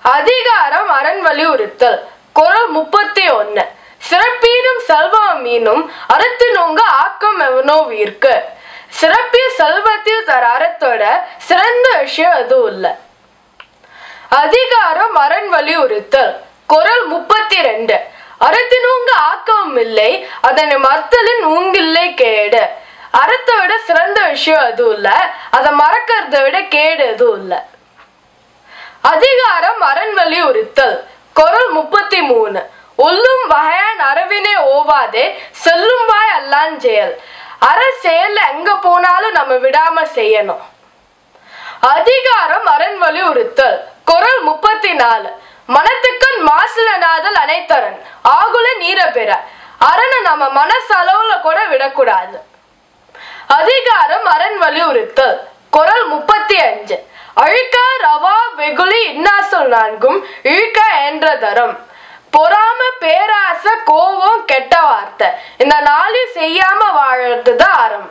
அதிகாரம் அரண் வலியுறுத்தல் குரல் முப்பத்தி ஒன்னு சிறப்பீனும் செல்வம் மீனும் அறத்தினுங்க ஆக்கம் எவனோ வீர்க்கு சிறப்பிய செல்வத்தையும் தர அறத்தோட சிறந்த விஷயம் எதுவும் இல்லை அதிகாரம் அரண் வலியுறுத்தல் குரல் முப்பத்தி ரெண்டு அறத்தினுங்க ஆக்கம் இல்லை அதனை மறுத்தலின் ஊங்கில்லை கேடு அறத்தை விட சிறந்த விஷயம் எதுவும் இல்ல அதை மறக்கிறத விட கேடு எதுவும் இல்ல அதிகாரம் அரண் வலியுறுத்தல் குரல் முப்பத்தி மூணு ஒல்லும் வகையான் அரவினே ஓவாதே செல்லும் வாய் அல்லான் செயல் அற செயல்ல எங்க போனாலும் நம்ம விடாம செய்யணும் அதிகாரம் அரண் வலியுறுத்தல் குரல் முப்பத்தி நாலு மனத்துக்கண் மாசுலனாதல் அனைத்தரன் ஆகுல நீர பெற அரணை நம்ம மனசளவுல கூட விடக்கூடாது அதிகாரம் அரண் வலியுறுத்தல் குரல் முப்பத்தி அஞ்சு அழுக்க ரவா வெகுளி இன்னாசொல் நான்கும் இழுக்க என்ற தரம் பொறாம பேராசை கோவம் கெட்ட வார்த்தை இந்த நாளையும் செய்யாம வாழறதுதான் அறம்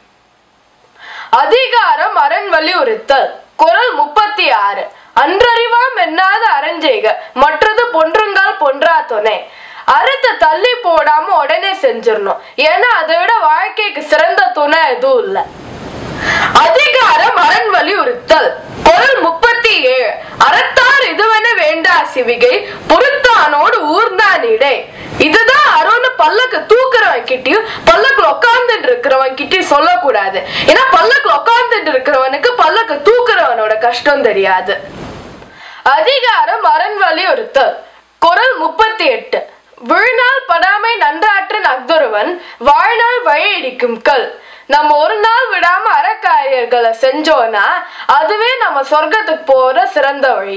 அதிகாரம் அரண் வலியுறுத்தல் குரல் முப்பத்தி ஆறு அன்றறிவாம் என்னாத அரஞ்செய்க மற்றது பொன்றுங்கால் பொன்றா துணை அறத்தை தள்ளி போடாம உடனே செஞ்சிடணும் ஏன்னா அதை விட வாழ்க்கைக்கு சிறந்த துணை எதுவும் இல்லை அதிகாரம் அரண் வலியுறுத்தல் குரல் முப்பத்தி ஏழு அறத்தார் இதுவென வேண்டா சிவிகை பொறுத்தானோடு ஊர்ந்தான் இடை இதுதான் அருண் பல்லக்கு தூக்குறவன் கிட்டயும் பல்லக்குல உட்கார்ந்துட்டு இருக்கிறவன் கிட்டயும் சொல்லக்கூடாது ஏன்னா பல்லக்குல உட்கார்ந்துட்டு இருக்கிறவனுக்கு பல்லக்கு தூக்குறவனோட கஷ்டம் தெரியாது அதிகாரம் அரண் வலியுறுத்தல் குரல் முப்பத்தி எட்டு விழுநாள் படாமை நன்றாற்றன் அக்தொருவன் வாழ்நாள் வழியடிக்கும் கல் நம்ம ஒரு நாள் விடாம அறக்காரியர்களை செஞ்சோம்னா அதுவே நம்ம சொர்க்கத்துக்கு போற சிறந்த வழி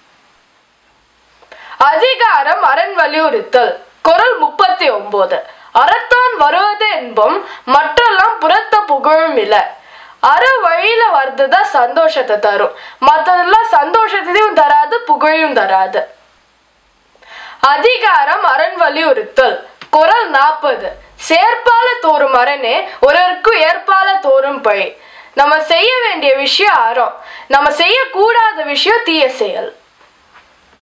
அதிகாரம் அரண் வலியுறுத்தல் குரல் முப்பத்தி ஒன்பது அறத்தான் வருவது என்பும் மற்றெல்லாம் புறத்த புகழும் இல்ல அற வழியில வர்றதுதான் சந்தோஷத்தை தரும் மற்றதெல்லாம் சந்தோஷத்தையும் தராது புகழையும் தராது அதிகாரம் அரண் வலியுறுத்தல் குரல் நாற்பது சேர்ப்பால தோறும் அரணே ஒருவருக்கு ஏற்பால தோறும் பழி நம்ம செய்ய வேண்டிய விஷயம் அறம் நம்ம செய்யக்கூடாத விஷயம் தீய செயல்